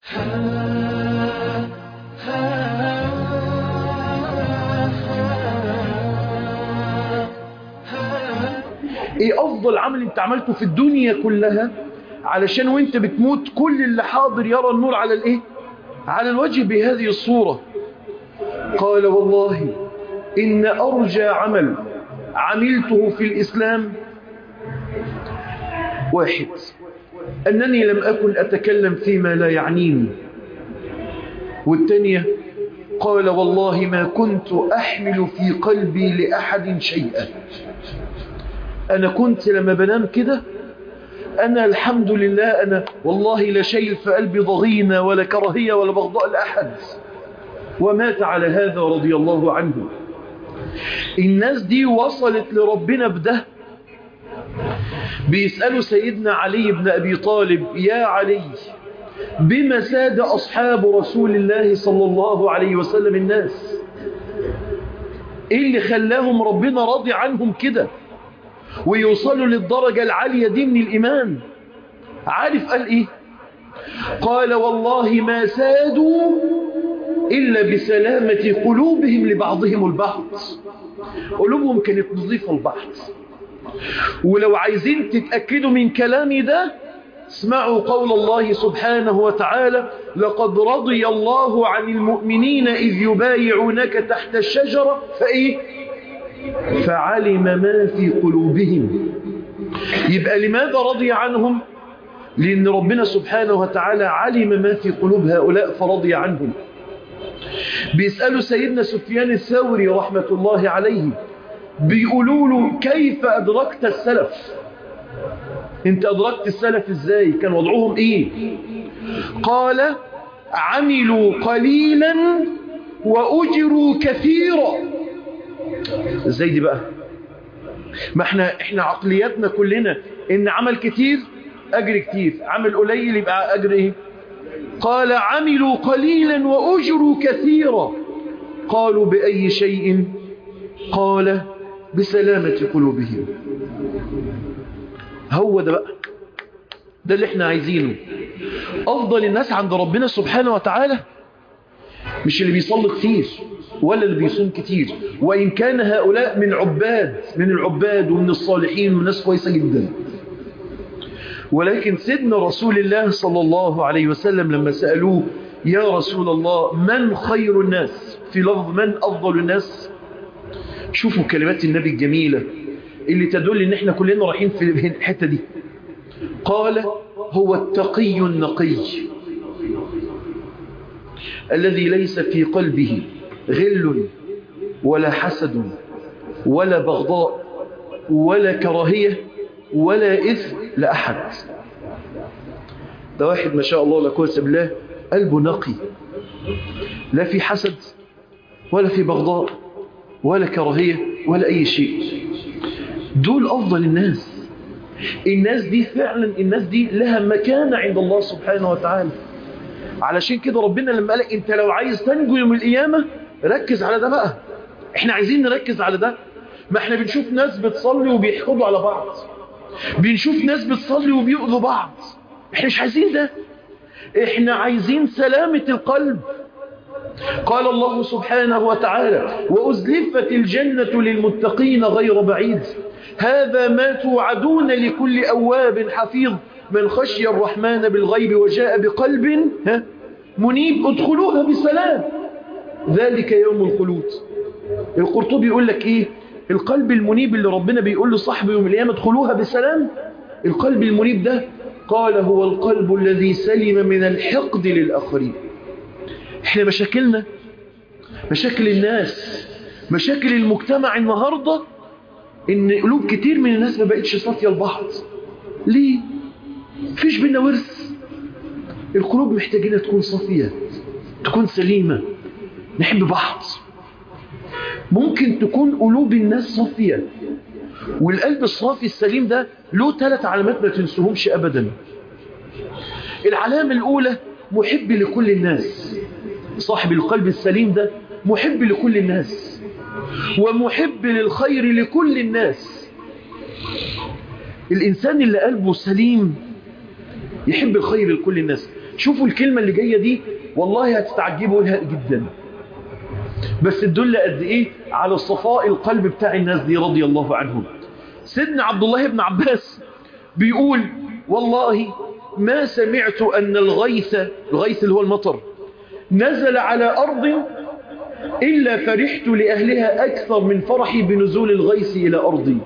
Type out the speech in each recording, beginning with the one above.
ايه افضل عمل انت عملته في الدنيا كلها علشان وانت بتموت كل اللي حاضر يرى النور على الايه على الوجه بهذه الصورة قال والله إن أرجى عمل عملته في الإسلام واحد أنني لم أكن أتكلم فيما لا يعنيني والثانية قال والله ما كنت أحمل في قلبي لأحد شيئا أنا كنت لما بنام كده أنا الحمد لله أنا والله لا شيء في قلبي ضغينة ولا كراهية ولا بغضاء لأحد ومات على هذا رضي الله عنه الناس دي وصلت لربنا بده بيسألوا سيدنا علي بن أبي طالب يا علي بما ساد أصحاب رسول الله صلى الله عليه وسلم الناس إيه اللي خلاهم ربنا راضي عنهم كده ويوصلوا للدرجة العالية دي من الإيمان عارف قال إيه قال والله ما سادوا إلا بسلامة قلوبهم لبعضهم البعض قلوبهم كانت نظيفة البعض ولو عايزين تتأكدوا من كلامي ده اسمعوا قول الله سبحانه وتعالى لقد رضي الله عن المؤمنين إذ يبايعونك تحت الشجرة فإيه فعلم ما في قلوبهم يبقى لماذا رضي عنهم لأن ربنا سبحانه وتعالى علم ما في قلوب هؤلاء فرضي عنهم بيسألوا سيدنا سفيان الثوري رحمة الله عليه بيقولوا له كيف أدركت السلف انت أدركت السلف ازاي كان وضعهم ايه قال عملوا قليلا وأجروا كثيرا ازاي دي بقى ما احنا احنا عقلياتنا كلنا ان عمل كتير اجر كتير عمل قليل يبقى اجر ايه قال عملوا قليلا واجروا كثيرا قالوا باي شيء قال بسلامة قلوبهم هو ده بقى ده اللي احنا عايزينه افضل الناس عند ربنا سبحانه وتعالى مش اللي بيصلي كتير ولا اللي بيصوم كتير وإن كان هؤلاء من عباد من العباد ومن الصالحين وناس كويسة جدا ولكن سيدنا رسول الله صلى الله عليه وسلم لما سألوه يا رسول الله من خير الناس في لفظ من أفضل الناس شوفوا كلمات النبي الجميلة اللي تدل ان احنا كلنا رايحين في الحتة دي قال هو التقي النقي الذي ليس في قلبه غل ولا حسد ولا بغضاء ولا كراهية ولا إثم لأحد ده واحد ما شاء الله لا قوه بالله قلبه نقي لا في حسد ولا في بغضاء ولا كراهية ولا أي شيء دول أفضل الناس الناس دي فعلا الناس دي لها مكانة عند الله سبحانه وتعالى علشان كده ربنا لما قالك انت لو عايز تنجو يوم القيامة ركز على ده بقى احنا عايزين نركز على ده ما احنا بنشوف ناس بتصلي وبيحقدوا على بعض بنشوف ناس بتصلي وبيؤذوا بعض احنا مش عايزين ده احنا عايزين سلامة القلب قال الله سبحانه وتعالى وأزلفت الجنة للمتقين غير بعيد هذا ما توعدون لكل أواب حفيظ من خشي الرحمن بالغيب وجاء بقلب منيب ادخلوها بسلام ذلك يوم الخلود القرطبي يقول لك ايه القلب المنيب اللي ربنا بيقول لصاحبه يوم القيامة ادخلوها بسلام القلب المنيب ده قال هو القلب الذي سلم من الحقد للآخرين احنا مشاكلنا مشاكل الناس مشاكل المجتمع النهاردة ان قلوب كتير من الناس ما بقتش صافية لبعض ليه فيش بينا ورث القلوب محتاجين تكون صافية تكون سليمة نحب بعض ممكن تكون قلوب الناس صافية والقلب الصافي السليم ده له ثلاث علامات ما تنسوهمش أبدا العلامة الأولى محب لكل الناس صاحب القلب السليم ده محب لكل الناس ومحب للخير لكل الناس الإنسان اللي قلبه سليم يحب الخير لكل الناس شوفوا الكلمة اللي جاية دي والله هتستعجبوا لها جدا بس تدل قد ايه على صفاء القلب بتاع الناس دي رضي الله عنهم سيدنا عبد الله بن عباس بيقول والله ما سمعت أن الغيث الغيث اللي هو المطر نزل على أرض إلا فرحت لأهلها أكثر من فرحي بنزول الغيث إلى أرضي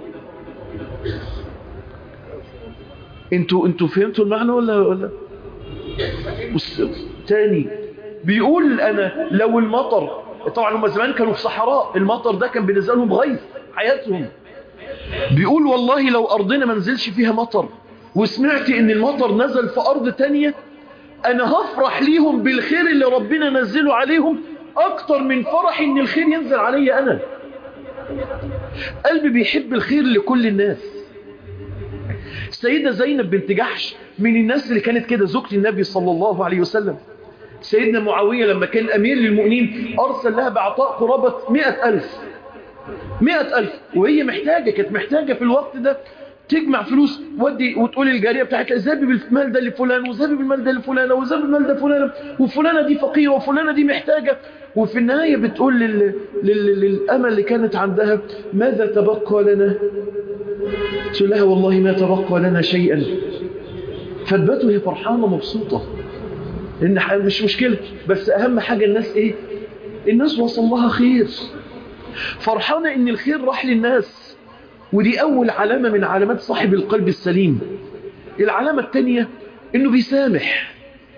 انتوا انتوا فهمتوا المعنى ولا ولا بص تاني بيقول انا لو المطر طبعا هم زمان كانوا في صحراء المطر ده كان بالنسبه لهم غيث حياتهم بيقول والله لو ارضنا ما نزلش فيها مطر وسمعت ان المطر نزل في ارض تانية انا هفرح ليهم بالخير اللي ربنا نزله عليهم اكتر من فرح ان الخير ينزل علي انا قلبي بيحب الخير لكل الناس السيدة زينب بنت جحش من الناس اللي كانت كده زوجة النبي صلى الله عليه وسلم سيدنا معاوية لما كان أمير للمؤمنين أرسل لها بعطاء قرابة مئة ألف مئة ألف وهي محتاجة كانت محتاجة في الوقت ده تجمع فلوس ودي وتقول للجارية بتاعتها ذهبي بالمال ده لفلان وذهبي بالمال ده لفلانة وذهبي بالمال ده فلانة وفلانة دي فقيرة وفلانة دي محتاجة وفي النهاية بتقول لل... لل... للأمل اللي كانت عندها ماذا تبقى لنا قلت لها والله ما تبقى لنا شيئا فاتبته هي فرحانة مبسوطة إن مش مشكلة بس أهم حاجة الناس إيه الناس وصل لها خير فرحانة إن الخير راح للناس ودي أول علامة من علامات صاحب القلب السليم العلامة الثانية إنه بيسامح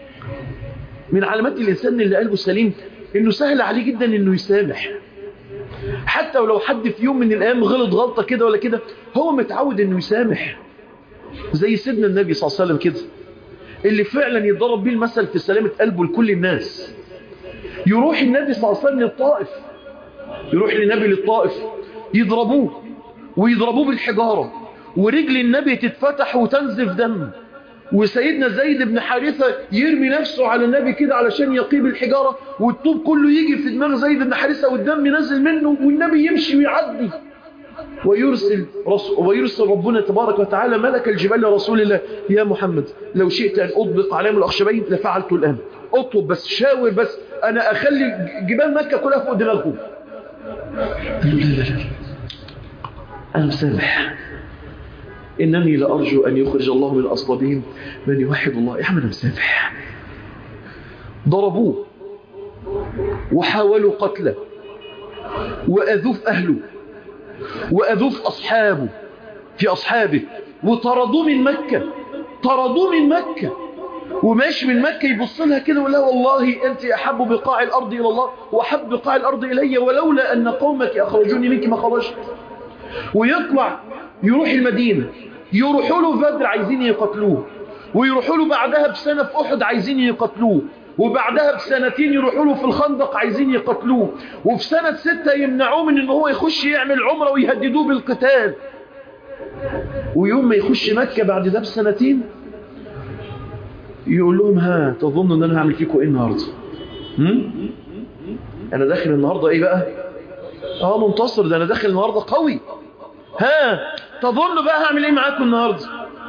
من علامات الإنسان اللي قلبه سليم إنه سهل عليه جدا إنه يسامح حتى ولو حد في يوم من الأيام غلط غلطة كده ولا كده هو متعود إنه يسامح زي سيدنا النبي صلى الله عليه وسلم كده اللي فعلا يضرب بيه المثل في سلامة قلبه لكل الناس يروح النبي صلى الله عليه وسلم للطائف يروح للنبي للطائف يضربوه ويضربوه بالحجارة ورجل النبي تتفتح وتنزف دم وسيدنا زيد بن حارثة يرمي نفسه على النبي كده علشان يقيب الحجارة والطوب كله يجي في دماغ زيد بن حارثة والدم ينزل منه والنبي يمشي ويعدي ويرسل, رسول ويرسل ربنا تبارك وتعالى ملك الجبال لرسول الله يا محمد لو شئت أن أطبق عليهم الأخشبين لفعلت الآن اطلب بس شاور بس أنا أخلي جبال مكة كلها فوق دماغهم قال له لا لا لا أنا مسامح إنني لأرجو أن يخرج الله من أصلابهم من يوحد الله يا عم أنا مسامح ضربوه وحاولوا قتله وأذوه في أهله وأذوه في أصحابه في أصحابه وطردوه من مكة طردوه من مكة وماشي من مكة يبص لها كده ولا والله أنت أحب بقاع الأرض إلى الله وأحب بقاع الأرض إلي ولولا أن قومك أخرجوني منك ما خرجت ويطلع يروح المدينة يروحوا له بدر عايزين يقتلوه ويروحوا له بعدها بسنة في أحد عايزين يقتلوه وبعدها بسنتين يروحوا له في الخندق عايزين يقتلوه وفي سنة ستة يمنعوه من ان هو يخش يعمل عمره ويهددوه بالقتال ويوم ما يخش مكة بعد ده بسنتين يقول لهم ها تظنوا ان انا هعمل فيكم ايه النهاردة هم؟ انا داخل النهاردة ايه بقى اه منتصر ده انا داخل النهاردة قوي ها تظنوا بقى هعمل ايه معاكم النهاردة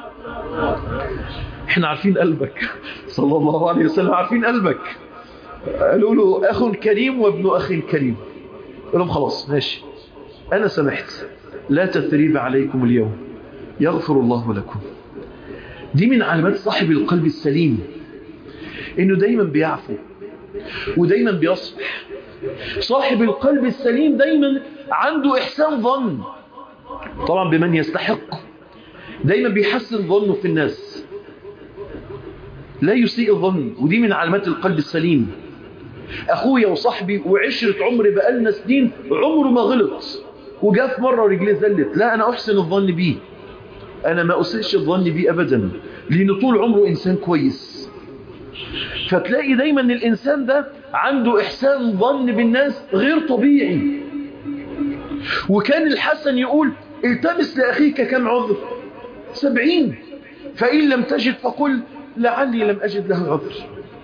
احنا عارفين قلبك صلى الله عليه وسلم عارفين قلبك قالوا له اخ كريم وابن اخ كريم قال لهم خلاص ماشي انا سمحت لا تثريب عليكم اليوم يغفر الله لكم دي من علامات صاحب القلب السليم انه دايما بيعفو ودايما بيصفح صاحب القلب السليم دايما عنده احسان ظن طبعا بمن يستحق دايما بيحسن ظنه في الناس لا يسيء الظن ودي من علامات القلب السليم أخويا وصاحبي وعشرة عمري بقالنا سنين عمره ما غلط وجاء في مرة رجليه زلت لا أنا أحسن الظن بيه أنا ما أسئش الظن بيه أبدا لأن طول عمره إنسان كويس فتلاقي دايما الإنسان ده عنده إحسان ظن بالناس غير طبيعي وكان الحسن يقول التمس لأخيك كم عذر سبعين فإن لم تجد فقل لعلي لم أجد له عذر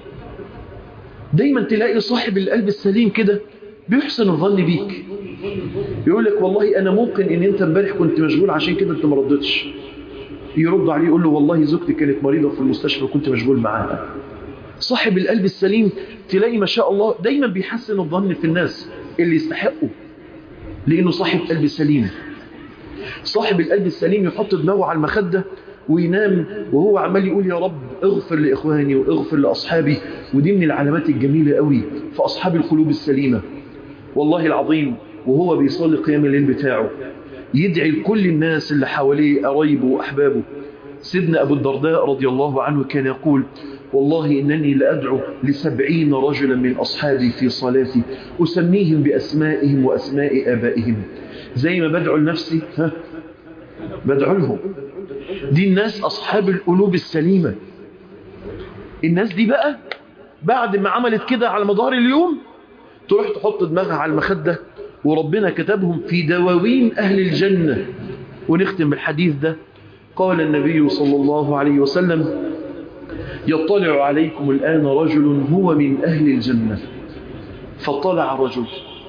دايما تلاقي صاحب القلب السليم كده بيحسن الظن بيك يقول لك والله أنا ممكن إن أنت امبارح كنت مشغول عشان كده أنت ما ردتش يرد عليه يقول له والله زوجتي كانت مريضة في المستشفى وكنت مشغول معاها صاحب القلب السليم تلاقي ما شاء الله دايما بيحسن الظن في الناس اللي يستحقوا لأنه صاحب قلب سليم صاحب القلب السليم يحط دماغه على المخدة وينام وهو عمال يقول يا رب اغفر لإخواني واغفر لأصحابي ودي من العلامات الجميلة قوي في أصحاب القلوب السليمة والله العظيم وهو بيصلي قيام الليل بتاعه يدعي لكل الناس اللي حواليه قرايبه وأحبابه سيدنا أبو الدرداء رضي الله عنه كان يقول والله إنني لأدعو لسبعين رجلا من أصحابي في صلاتي أسميهم بأسمائهم وأسماء آبائهم زي ما بدعو لنفسي ها بدعو لهم دي الناس أصحاب القلوب السليمة الناس دي بقى بعد ما عملت كده على مدار اليوم تروح تحط دماغها على المخدة وربنا كتبهم في دواوين أهل الجنة ونختم بالحديث ده قال النبي صلى الله عليه وسلم يطلع عليكم الآن رجل هو من أهل الجنة فطلع رجل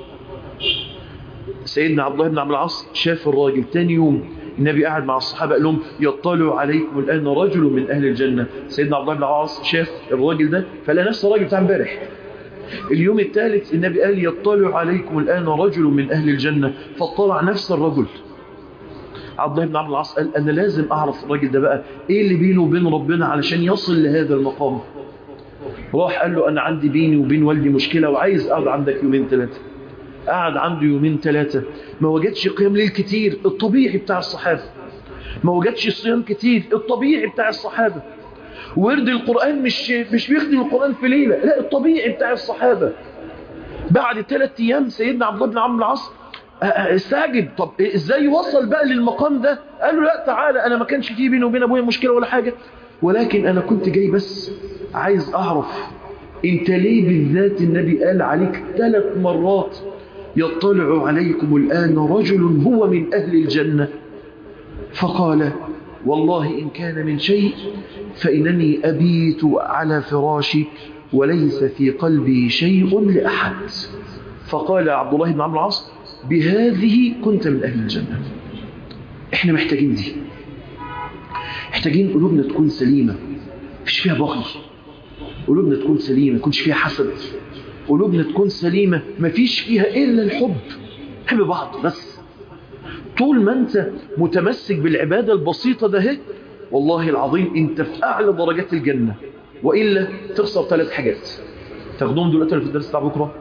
سيدنا عبد الله بن عبد العاص شاف الراجل تاني يوم النبي قاعد مع الصحابة قال لهم يطلع عليكم الآن رجل من أهل الجنة سيدنا عبد الله بن العاص شاف الراجل ده فلا نفس الراجل بتاع امبارح اليوم الثالث النبي قال يطلع عليكم الآن رجل من أهل الجنة فطلع نفس الرجل عبد الله بن عبد العاص قال أنا لازم أعرف الراجل ده بقى إيه اللي بينه وبين ربنا علشان يصل لهذا المقام راح قال له أنا عندي بيني وبين والدي مشكلة وعايز أقعد عندك يومين ثلاثة قعد عنده يومين ثلاثة ما وجدش قيام ليل كتير الطبيعي بتاع الصحابة ما وجدش صيام كتير الطبيعي بتاع الصحابة ورد القرآن مش مش بيخدم القرآن في ليلة لا الطبيعي بتاع الصحابة بعد ثلاث أيام سيدنا عبد الله بن عمرو العاص استعجب طب ازاي وصل بقى للمقام ده قال له لا تعالى انا ما كانش فيه بيني وبين ابويا مشكلة ولا حاجة ولكن انا كنت جاي بس عايز اعرف انت ليه بالذات النبي قال عليك ثلاث مرات يطلع عليكم الآن رجل هو من أهل الجنة فقال والله إن كان من شيء فإنني أبيت على فراشي وليس في قلبي شيء لأحد فقال عبد الله بن عمرو العاص بهذه كنت من أهل الجنة احنا محتاجين دي محتاجين قلوبنا تكون سليمة مش فيها بغي قلوبنا تكون سليمة يكونش فيها حسد قلوبنا تكون سليمة مفيش فيها إلا الحب حب بعض بس طول ما أنت متمسك بالعبادة البسيطة ده هي والله العظيم أنت في أعلى درجات الجنة وإلا تخسر ثلاث حاجات تاخدهم دلوقتي في الدرس بتاع بكرة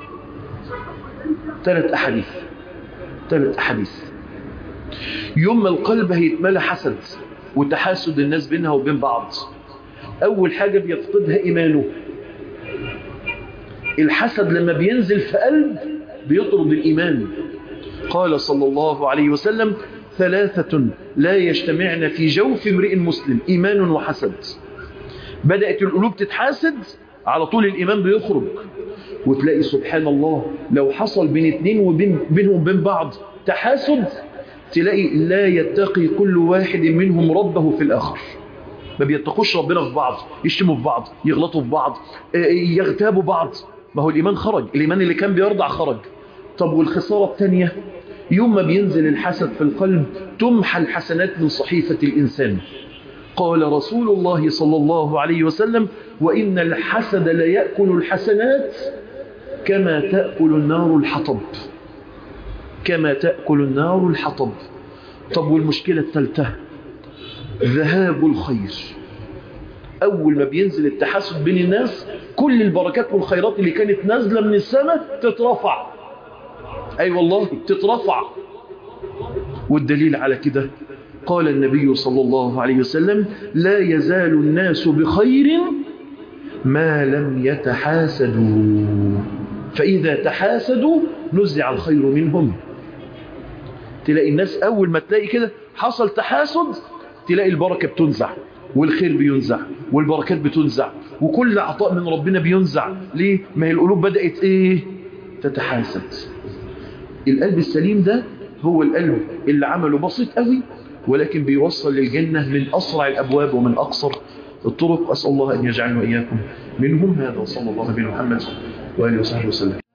ثلاث أحاديث ثلاث أحاديث يوم ما القلب هيتملى حسد وتحاسد الناس بينها وبين بعض أول حاجة بيفقدها إيمانه الحسد لما بينزل في قلب بيطرد الإيمان قال صلى الله عليه وسلم ثلاثة لا يجتمعن في جوف امرئ مسلم إيمان وحسد بدأت القلوب تتحاسد على طول الإيمان بيخرج وتلاقي سبحان الله لو حصل بين اتنين وبين بينهم بين بعض تحاسد تلاقي لا يتقي كل واحد منهم ربه في الآخر ما بيتقوش ربنا في بعض يشتموا في بعض يغلطوا في بعض يغتابوا بعض ما هو الإيمان خرج الإيمان اللي كان بيرضع خرج طب والخسارة الثانية يوم ما بينزل الحسد في القلب تمحى الحسنات من صحيفة الإنسان قال رسول الله صلى الله عليه وسلم وإن الحسد لا يأكل الحسنات كما تأكل النار الحطب كما تأكل النار الحطب طب والمشكلة الثالثة ذهاب الخير أول ما بينزل التحسد بين الناس كل البركات والخيرات اللي كانت نازلة من السماء تترفع أي أيوة والله تترفع والدليل على كده قال النبي صلى الله عليه وسلم لا يزال الناس بخير ما لم يتحاسدوا فإذا تحاسدوا نزع الخير منهم تلاقي الناس أول ما تلاقي كده حصل تحاسد تلاقي البركة بتنزع والخير بينزع والبركات بتنزع وكل عطاء من ربنا بينزع ليه؟ ما هي القلوب بدأت ايه؟ تتحاسد القلب السليم ده هو القلب اللي عمله بسيط قوي ولكن بيوصل للجنة من أسرع الأبواب ومن أقصر الطرق أسأل الله أن يجعلنا وإياكم منهم هذا وصلى الله على محمد وآله وصحبه وسلم